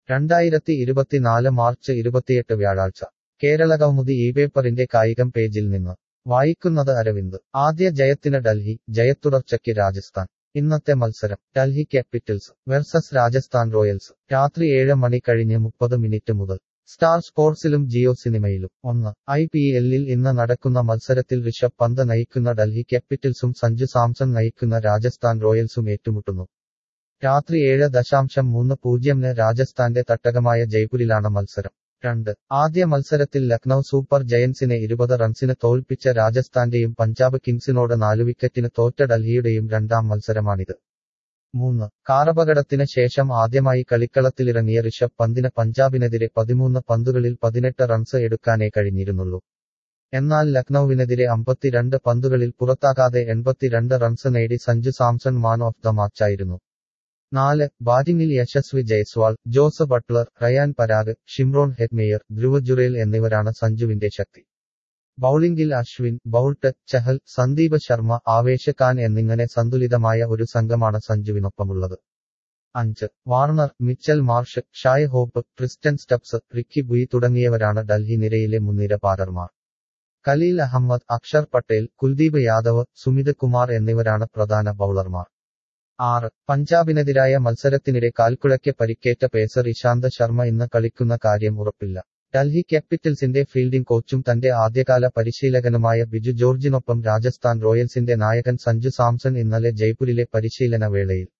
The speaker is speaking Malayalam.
രണ്ടായിരത്തി ഇരുപത്തിനാല് മാർച്ച് ഇരുപത്തിയെട്ട് വ്യാഴാഴ്ച കേരള കൗമുദി ഈ പേപ്പറിന്റെ കായികം പേജിൽ നിന്ന് വായിക്കുന്നത് അരവിന്ദ് ആദ്യ ജയത്തിന് ഡൽഹി ജയത്തുടർച്ചയ്ക്ക് രാജസ്ഥാൻ ഇന്നത്തെ മത്സരം Delhi Capitals versus Rajasthan Royals രാത്രി ഏഴ് മണി കഴിഞ്ഞ് മുപ്പത് മിനിറ്റ് മുതൽ സ്റ്റാർ സ്പോർട്സിലും ജിയോ സിനിമയിലും ഒന്ന് ഐ പി എല്ലിൽ ഇന്ന് നടക്കുന്ന മത്സരത്തിൽ ഋഷഭ് പന്ത് നയിക്കുന്ന ഡൽഹി ക്യാപിറ്റൽസും സഞ്ജു സാംസൺ നയിക്കുന്ന രാജസ്ഥാൻ റോയൽസും ഏറ്റുമുട്ടുന്നു രാത്രി ഏഴ് ദശാംശം മൂന്ന് പൂജ്യമിന് രാജസ്ഥാന്റെ തട്ടകമായ ജയ്പൂരിലാണ് മത്സരം രണ്ട് ആദ്യ മത്സരത്തിൽ ലക്നൌ സൂപ്പർ ജയൻസിനെ ഇരുപത് റൺസിന് തോൽപ്പിച്ച രാജസ്ഥാന്റെയും പഞ്ചാബ് കിങ്സിനോട് നാലു വിക്കറ്റിന് തോറ്റ ഡൽഹിയുടെയും രണ്ടാം മത്സരമാണിത് മൂന്ന് കാറപകടത്തിന് ശേഷം ആദ്യമായി കളിക്കളത്തിലിറങ്ങിയ ഋഷഭ് പന്തിന് പഞ്ചാബിനെതിരെ പതിമൂന്ന് പന്തുകളിൽ പതിനെട്ട് റൺസ് എടുക്കാനേ കഴിഞ്ഞിരുന്നുള്ളൂ എന്നാൽ ലക്നൌവിനെതിരെ അമ്പത്തിരണ്ട് പന്തുകളിൽ പുറത്താകാതെ എൺപത്തിരണ്ട് റൺസ് നേടി Sanju Samson man of the മാച്ചായിരുന്നു നാല് ബാറ്റിംഗിൽ Yashasvi Jaiswal Jos Buttler Riyan Parag Shimron Hetmyer Dhruv Jurel എന്നിവരാണ് സഞ്ജുവിന്റെ ശക്തി ബൌളിംഗിൽ അശ്വിൻ ബൌൾട്ട് ചഹൽ സന്ദീപ് ശർമ്മ ആവേശ് ഖാൻ എന്നിങ്ങനെ സന്തുലിതമായ ഒരു സംഘമാണ് സഞ്ജുവിനൊപ്പമുള്ളത് അഞ്ച് Warner Mitchell Marsh Shai Hope Tristan Stubbs Ricky Bhui തുടങ്ങിയവരാണ് ഡൽഹി നിരയിലെ മുൻനിര ബാലർമാർ ഖലീൽ അഹമ്മദ് അക്ഷർ പട്ടേൽ കുൽദീപ് യാദവ് സുമിത് കുമാർ എന്നിവരാണ് പ്രധാന ബൌളർമാർ ആറ് പഞ്ചാബിനെതിരായ മത്സരത്തിനിടെ കാൽക്കുഴയ്ക്ക് പരിക്കേറ്റ പേസർ ഇശാന്ത് ശർമ്മ ഇന്ന് കളിക്കുന്ന കാര്യം ഉറപ്പില്ല ഡൽഹി ക്യാപിറ്റൽസിന്റെ ഫീൽഡിംഗ് കോച്ചും തന്റെ ആദ്യകാല പരിശീലകനുമായ ബിജു ജോർജിനൊപ്പം രാജസ്ഥാൻ റോയൽസിന്റെ നായകൻ സഞ്ജു സാംസൺ ഇന്നലെ ജയ്പൂരിലെ പരിശീലന വേളയിൽ